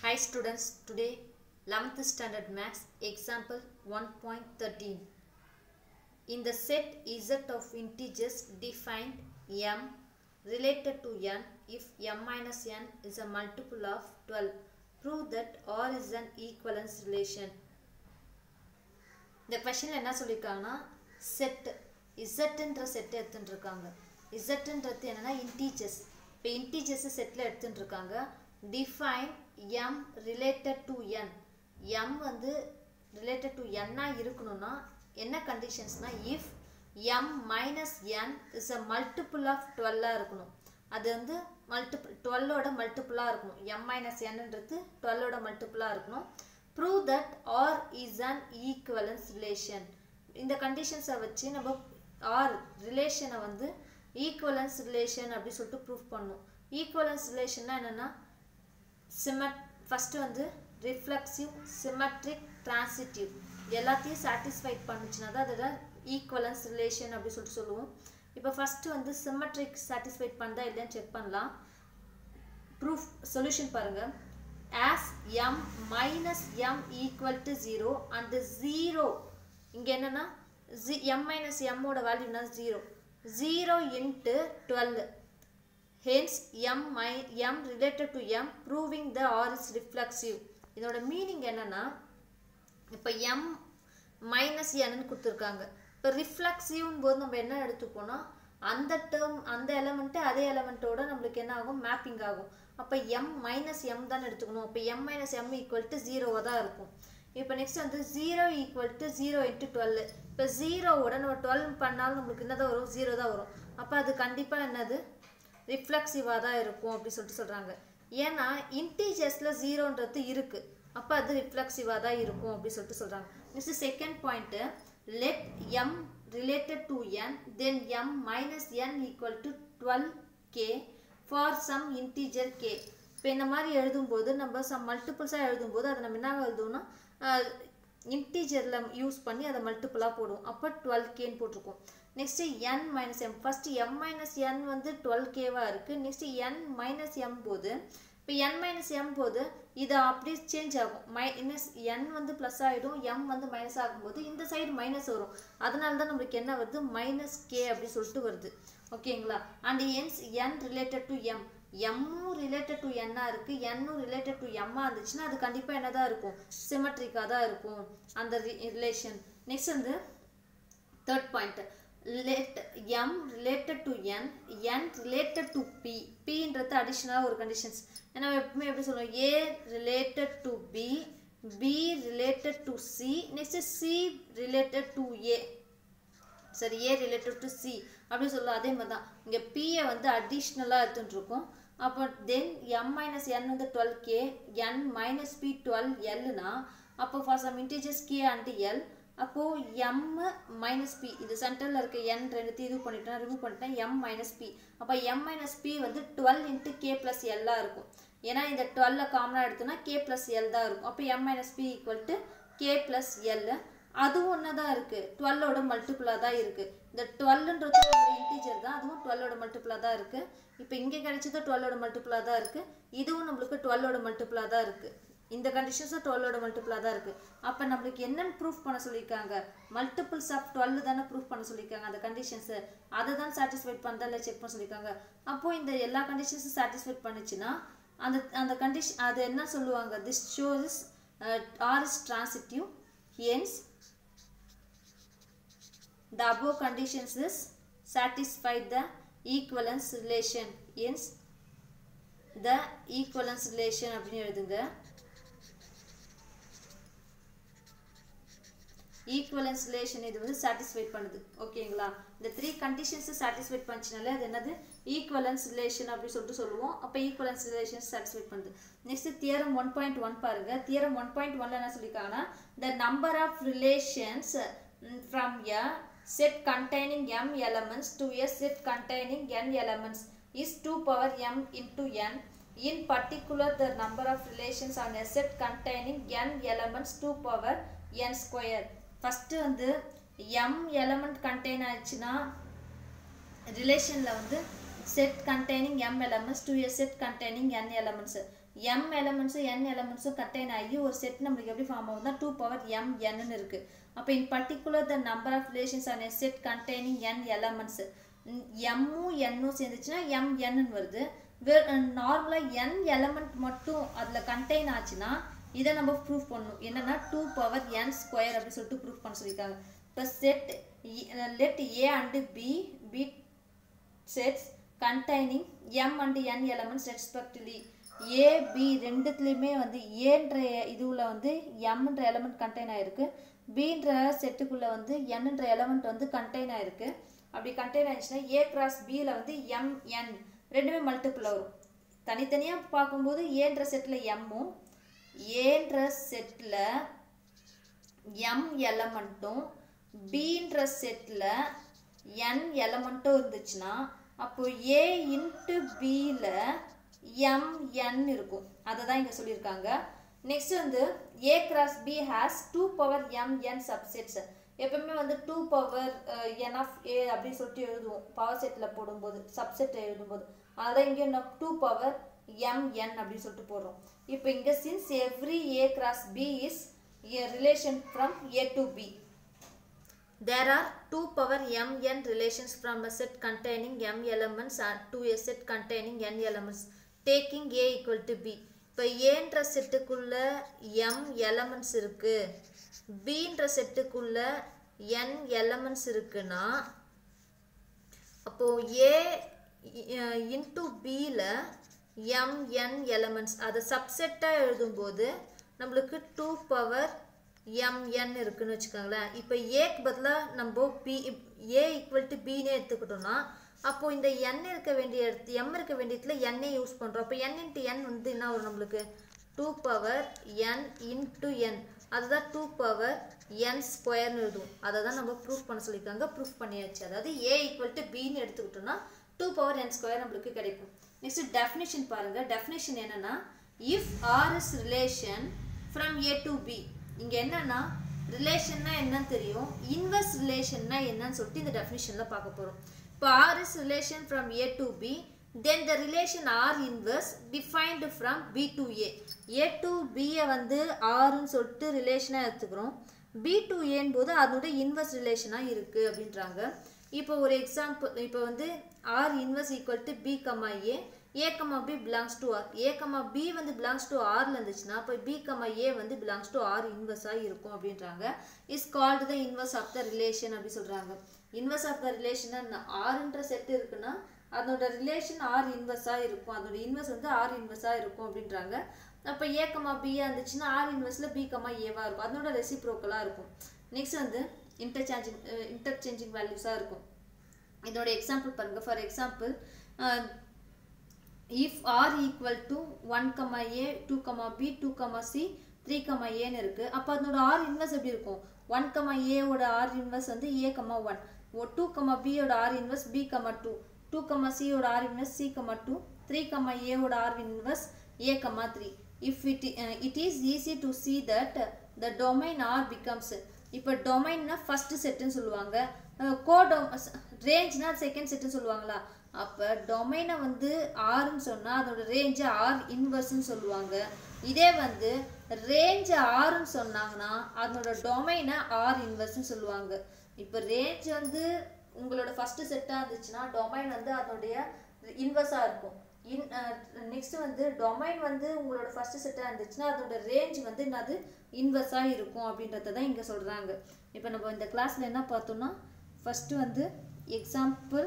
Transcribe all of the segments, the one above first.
Hi students, today 11th standard maths example 1.13. In the set Z of integers defined m related to n if m minus n is a multiple of 12. Prove that R is an equivalence relation. இந்த கொஷனில் என்ன சொல்லியிருக்காங்கன்னா set இசட்டுன்ற set எடுத்துட்டு இருக்காங்க இசட்டுன்றது என்னன்னா integers இப்போ integers செட்டில் எடுத்துட்டு இருக்காங்க define M related to N M வந்து ரிலேட்டட் டு என்னா இருக்கணும்னா என்ன கண்டிஷன்ஸ்னா if M minus N is a multiple of டுவெல்லாக இருக்கணும் அது வந்து மல்டிபிள் டுவெல்லோட மல்டிபிளாக இருக்கணும் எம் மைனஸ் என்னன்றது டுவெல்லோட மல்டிபிளாக இருக்கணும் prove that R is an equivalence relation இந்த கண்டிஷன்ஸை வச்சு நம்ம ஆர் ரிலேஷனை வந்து ஈக்குவலன்ஸ் ரிலேஷன் அப்படி சொல்லிட்டு ப்ரூவ் பண்ணணும் ஈக்குவலன்ஸ் ரிலேஷன்னா என்னென்னா சிமெட் ஃபஸ்ட்டு வந்து ரிஃப்ளெக்சிவ் சிமெட்ரிக் டிரான்சிட்டிவ் எல்லாத்தையும் சாட்டிஸ்ஃபைட் பண்ணுச்சுன்னா தான் அதோட ஈக்குவலன்ஸ் ரிலேஷன் அப்படி சொல்லிட்டு சொல்லுவோம் இப்போ ஃபஸ்ட்டு வந்து சிமெட்ரிக் சாட்டிஸ்ஃபைட் பண்ணுதா இல்லைன்னு செக் பண்ணலாம் ப்ரூஃப் சொல்யூஷன் பாருங்கள் as m minus m equal to 0 and 0 இங்கே என்னன்னா m minus m ஓட வேல்யூனா 0 0 into 12 hence m, my, m related to m proving the r is reflexive இதோட மீனிங் என்னன்னா இப்போ m மைனஸ் என்னன்னு கொடுத்துருக்காங்க இப்போ ரிஃப்ளெக்சிவ்னு போது நம்ம என்ன எடுத்துப்போனா அந்த டேர்ம் அந்த எலமெண்ட்டு அதே எலமெண்ட்டோட நம்மளுக்கு என்ன ஆகும் மேப்பிங் ஆகும் அப்போ எம் மைனஸ் எம் தான் எடுத்துக்கணும் அப்போ M minus M equal to ஜீரோவாக தான் இருக்கும் இப்போ நெக்ஸ்ட் வந்து zero equal to zero into twelve இப்போ ஜீரோவோட நம்ம டுவெல் பண்ணாலும் நம்மளுக்கு என்ன தான் வரும் ஜீரோ தான் வரும் அப்போ அது கண்டிப்பாக என்னது ரிஃப்ளெக்சிவாக தான் இருக்கும் அப்படி சொல்லிட்டு சொல்கிறாங்க ஏன்னா இன்டீஜர்ஸில் ஜீரோன்றது இருக்குது அப்போ அது ரிஃப்ளெக்சிவாக தான் இருக்கும் அப்படி சொல்லிட்டு சொல்கிறாங்க next second point let M related to N then M minus N equal to twelve K for some integer K இப்போ இந்த மாதிரி எழுதும்போது நம்ம சம் மல்டிபிள்ஸாக எழுதும்போது அதை நம்ம என்ன எழுதுவோம்னா இன்டீஜரில் யூஸ் பண்ணி அதை மல்டிபிளாக போடுவோம் அப்போ டுவெல் கேன்னு போட்டிருக்கோம் next N minus M first M minus N வந்து டுவெல் கேவாக இருக்குது நெக்ஸ்ட்டு என் மைனஸ் எம் போது இப்போ என் மைனஸ் எம் போது இது அப்படியே சேஞ்ச் ஆகும் மைனஸ் என் வந்து ப்ளஸ் ஆகிடும் எம் வந்து மைனஸ் ஆகும்போது இந்த சைடு மைனஸ் வரும் அதனால தான் நம்மளுக்கு என்ன வருது மைனஸ் கே அப்படி சொல்லிட்டு வருது ஓகேங்களா and hence N related to M எம்மும் ரிலேட்டட் டு என்னாக இருக்குது என்னும் ரிலேட்டட் டு எம்மாக இருந்துச்சுன்னா அது கண்டிப்பாக என்ன தான் இருக்கும் சிமெட்ரிக்காக தான் இருக்கும் அந்த ரிலேஷன் நெக்ஸ்ட் வந்து third point let m related to n n related to p pன்றது அடிஷனலாக ஒரு கண்டிஷன்ஸ் ஏன்னா எப்பவுமே எப்படி சொல்லுவோம் a related to b b related to c next c related to a சரி a related to c அப்படி சொல்லுவோம் அதே மாதிரி தான் இங்கே பியை வந்து அடிஷ்னலாக எடுத்துகிட்டு இருக்கோம் அப்போ தென் எம் மைனஸ் என் வந்து twelve K N minus P twelve எல்னா அப்போ for some integers K and L அப்போது எம் மைனஸ் பி இது சென்டரில் இருக்க என் ரெண்டுத்தையும் இது பண்ணிட்டேன் ரிமூவ் பண்ணிட்டேன் எம் மைனஸ் பி அப்போ எம் மைனஸ் பி வந்து டுவெல் இன்ட்டு கே ப்ளஸ் எல்லாக இருக்கும் ஏன்னா இந்த டுவெல்ல காமனாக எடுத்தோன்னா கே ப்ளஸ் எல் தான் இருக்கும் அப்போ M minus P equal to K plus L அதுவும் ஒன்று தான் இருக்குது டுவெல்லோட மல்டிப்புளாக தான் இருக்குது இந்த டுவெல்ன்றது ஒரு இன்டீஜர் தான் அதுவும் டுவெல்லோட மல்டிப்புளாக தான் இருக்குது இப்போ இங்கே கிடைச்சது டுவெல்லோட மல்டிப்புளாக தான் இருக்குது இதுவும் நம்மளுக்கு டுவெல்லோட மல்டிப்புளாக தான் இருக்குது இந்த கண்டிஷன்ஸும் டுவெல்லோட மல்டிப்புளாக தான் இருக்குது அப்போ நம்மளுக்கு என்னென்னு ப்ரூஃப் பண்ண சொல்லியிருக்காங்க மல்டிபிள்ஸ் ஆஃப் டுவெல் தானே ப்ரூஃப் பண்ண சொல்லியிருக்காங்க அந்த கண்டிஷன்ஸு அதை தான் சாட்டிஸ்ஃபைட் பண்ணதா இல்லை செக் பண்ண சொல்லியிருக்காங்க அப்போது இந்த எல்லா கண்டிஷன்ஸும் சாட்டிஸ்ஃபைட் பண்ணுச்சுன்னா அந்த அந்த கண்டிஷன் அது என்ன சொல்லுவாங்க this shows R is transitive hence the above conditions is satisfied the equivalence relation hence the equivalence relation அப்படின்னு எழுதுங்க ஈக்குவலன்ஸ் ரிலேஷன் இது வந்து சாட்டிஸ்ஃபைட் பண்ணுது ஓகேங்களா இந்த த்ரீ கண்டிஷன்ஸை சாட்டிஸ்ஃபைட் பண்ணிச்சுனாலே அது என்னது ஈக்குவலன்ஸ் ரிலேஷன் அப்படி சொல்லிட்டு சொல்லுவோம் அப்போ ஈக்குவலன்ஸ் ரிலேஷன் சாட்டிஸ்ஃபைட் பண்ணுது next theorem one point one பாருங்க தியரம் ஒன் பாயிண்ட் ஒன்ல என்ன சொல்லியிருக்காங்கன்னா the number of relations from a set containing m elements to a set containing n elements is 2 power m into n. In particular, the number of relations on a set containing n elements 2 power n square. First வந்து m element contain ஆச்சுன்னா ரிலேஷனில் வந்து set containing M elements to a set containing N elements M எலமெண்ட்ஸும் N எலமெண்ட்ஸும் contain ஆகி ஒரு set நம்மளுக்கு எப்படி ஃபார்ம் ஆகுதுன்னா டூ பவர் எம் என்னு இருக்கு அப்போ in particular the number of relations on a set containing N elements எம்மும் என்னும் சேர்ந்துச்சுன்னா எம் என்னு வருது நார்மலாக என் எலமெண்ட் மட்டும் அதில் கண்டெயின் ஆச்சுன்னா இதை நம்ம ப்ரூஃப் பண்ணணும் என்னன்னா டூ பவர் என் ஸ்கொயர் அப்படின்னு சொல்லிட்டு ப்ரூஃப் பண்ண சொல்லியிருக்காங்க இப்போ set let A and B B sets containing m and n elements respectively a b ரெண்டுத்துலேயுமே வந்து ஏன்ற இதுல வந்து mன்ற எலமெண்ட் கண்டெயின் ஆயிருக்கு bன்ற செட்டுக்குள்ள வந்து nன்ற எலமெண்ட் வந்து கண்டெயின் ஆயிருக்கு அப்படி கண்டெயின் ஆயிடுச்சுன்னா a கிராஸ் பியில் வந்து m n ரெண்டுமே மல்டிபிள் வரும் தனித்தனியாக பார்க்கும்போது ஏன்ற செட்டில் எம்மும் ஏன்ற செட்டில் எம் எலமெண்ட்டும் பீன்ற செட்டில் என் எலமெண்ட்டும் இருந்துச்சுன்னா அப்போ ஏ இன்ட்டு பியில் எம் என் இருக்கும் அதை தான் இங்கே சொல்லியிருக்காங்க நெக்ஸ்ட் வந்து A cross B has two power M N subsets எப்பவுமே வந்து two power N of A அப்படின்னு சொல்லிட்டு எழுதுவோம் பவர் செட்டில் போடும்போது சப்செட் எழுதும்போது அதான் இங்கே நம்ம டூ பவர் எம் என் அப்படின்னு சொல்லிட்டு போடுறோம் இப்போ இங்கே since every A cross B is relation from A to B There are 2 power mn relations from a set containing m elements and to a set containing n elements taking a equal to b இப்போ ஏன்ற செட்டுக்குள்ள m elements இருக்கு bன்ற செட்டுக்குள்ள n elements இருக்குன்னா அப்போ a into பியில் m n elements அதை சப்செட்டாக எழுதும்போது நம்மளுக்கு two power mn இருக்குன்னு வச்சுக்கோங்களேன் இப்போ ஏக்கு பதிலாக நம்ம பி ஏ ஈக்குவல் டு பின்னே எடுத்துக்கிட்டோம்னா அப்போ இந்த n இருக்க வேண்டிய இடத்து m இருக்க வேண்டிய இடத்துல n யூஸ் பண்ணுறோம் அப்போ n இன்ட்டு n வந்து என்ன வரும் நம்மளுக்கு two power n into n அதுதான் டூ பவர் n ஸ்கொயர்னு எழுதுவோம் அதை தான் நம்ம ப்ரூஃப் பண்ண சொல்லியிருக்காங்க ப்ரூஃப் பண்ணியாச்சு அதாவது ஏ ஈக்குவல் டு பின்னு எடுத்துக்கிட்டோம்னா டூ பவர் n ஸ்கொயர் நம்மளுக்கு கிடைக்கும் நெக்ஸ்ட் டெஃபினிஷன் பாருங்க டெஃபினிஷன் என்னன்னா if R is relation from A to B இங்க என்னன்னா ரிலேஷன்னா என்னன்னு தெரியும் இன்வெர்ஸ் ரிலேஷன்னா என்னன்னு சொல்லிட்டு இந்த டெஃபினிஷன்ல பார்க்க போறோம் இப்போ R is relation from A to B then the relation R inverse defined from B to A A to பியை வந்து ஆறுன்னு சொல்லிட்டு ரிலேஷனாக எடுத்துக்கிறோம் பி டு ஏன் போது அதோட இன்வெர்ஸ் ரிலேஷனாக இருக்குது அப்படின்றாங்க இப்போ ஒரு எக்ஸாம்பிள் இப்போ வந்து R inverse equal to B comma A A comma B belongs to R A comma B வந்து பிலாங்ஸ் டு ஆர்ல இருந்துச்சுன்னா அப்போ பி கமா ஏ வந்து பிலாங்ஸ் டு ஆர் இன்வெர்ஸாக இருக்கும் அப்படின்றாங்க is called the inverse of the relation அப்படி சொல்கிறாங்க இன்வெர்ஸ் ஆஃப் த ரிலேஷன் ஆறுன்ற செட் இருக்குன்னா அதோட ரிலேஷன் ஆர் இன்வெர்ஸாக இருக்கும் அதோட இன்வெர்ஸ் வந்து ஆர் இன்வெர்ஸாக இருக்கும் அப்படின்றாங்க அப்போ ஏ கமா பியா இருந்துச்சுன்னா ஆர் இன்வெர்ஸில் பி கமா ஏவா இருக்கும் அதோட ரெசிப்ரோக்கலாக இருக்கும் நெக்ஸ்ட் வந்து இன்டர்சேஞ்சிங் இன்டர்சேஞ்சிங் வேல்யூஸாக இருக்கும் இதோட எக்ஸாம்பிள் பாருங்க for example if R equal to one comma A two comma B two comma C three comma ஏன்னு இருக்கு அப்போ அதனோட ஆர் இன்வெர்ஸ் எப்படி இருக்கும் ஒன் கமா ஏவோட ஆர் இன்வெர்ஸ் வந்து A comma one oh two comma பியோட R inverse B comma two two comma சியோட R inverse C comma two three comma ஏவோட R inverse A comma three if it it is easy to see that the domain R becomes இப்போ டொமைன்னா first செட்டுன்னு சொல்லுவாங்க கோ டொ ரேஞ்ச்னா second செட்டுன்னு சொல்லுவாங்களா அப்போ டொமைனை வந்து ஆறுன்னு சொன்னால் அதோட ரேஞ்சு ஆர் இன்வர்ஸ்ன்னு சொல்லுவாங்க இதே வந்து ரேஞ்சு ஆறுன்னு சொன்னாங்கன்னா அதனோட டொமைனை ஆர் இன்வர்ஸ்ன்னு சொல்லுவாங்க இப்போ ரேஞ்ச் வந்து உங்களோட ஃபர்ஸ்ட் செட்டாக இருந்துச்சுன்னா டொமைன் வந்து அதனுடைய இன்வர்ஸாக இருக்கும் இன் நெக்ஸ்ட் வந்து டொமைன் வந்து உங்களோட ஃபர்ஸ்ட் செட்டாக இருந்துச்சுன்னா அதோட ரேஞ்ச் வந்து என்னது இன்வர்ஸாக இருக்கும் அப்படின்றத தான் இங்கே சொல்கிறாங்க இப்போ நம்ம இந்த கிளாஸில் என்ன பார்த்தோம்னா ஃபஸ்ட்டு வந்து எக்ஸாம்பிள்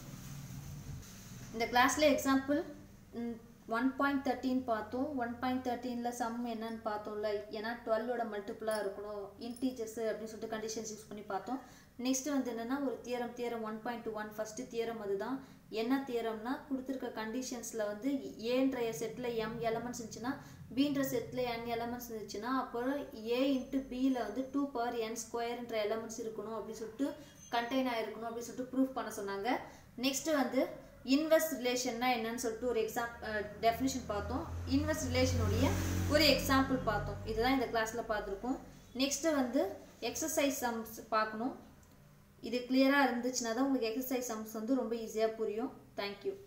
இந்த கிளாஸில் எக்ஸாம்பிள் ஒன் பாயிண்ட் தேர்ட்டின் பார்த்தோம் ஒன் பாயிண்ட் தேர்ட்டீனில் சம் என்னன்னு பார்த்தோம்ல ஏன்னா டுவெல்லோட மல்டிப்புளாக இருக்கணும் இன்டீஜர்ஸ் அப்படின்னு சொல்லிட்டு கண்டிஷன்ஸ் யூஸ் பண்ணி பார்த்தோம் நெக்ஸ்ட் வந்து என்னென்னா ஒரு theorem theorem one point two one first theorem அதுதான் என்ன தியரம்னா கொடுத்துருக்க கண்டிஷன்ஸில் வந்து ஏன்ற செட்டில் எம் எலமெண்ட்ஸ் இருந்துச்சுன்னா பீன்ற செட்டில் என் எலமெண்ட்ஸ் இருந்துச்சுன்னா அப்போ ஏ இன்ட்டு பியில் வந்து டூ பவர் என் ஸ்கொயர்ன்ற எலமெண்ட்ஸ் இருக்கணும் அப்படின்னு சொல்லிட்டு கண்டெயின் ஆகிருக்கணும் அப்படின்னு சொல்லிட்டு ப்ரூஃப் பண்ண சொன்னாங்க நெக்ஸ்ட் வந்து இன்வெஸ்ட் ரிலேஷன்னா என்னன்னு சொல்லிட்டு ஒரு எக்ஸாம் டெஃபினிஷன் பார்த்தோம் இன்வெஸ்ட் ரிலேஷனுடைய ஒரு எக்ஸாம்பிள் பார்த்தோம் இதுதான் இந்த கிளாஸில் பார்த்துருக்கோம் நெக்ஸ்ட்டு வந்து எக்ஸசைஸ் சம்ஸ் பார்க்கணும் இது கிளியராக இருந்துச்சுன்னா தான் உங்களுக்கு எக்ஸசைஸ் சம்ஸ் வந்து ரொம்ப ஈஸியாக புரியும் தேங்க்யூ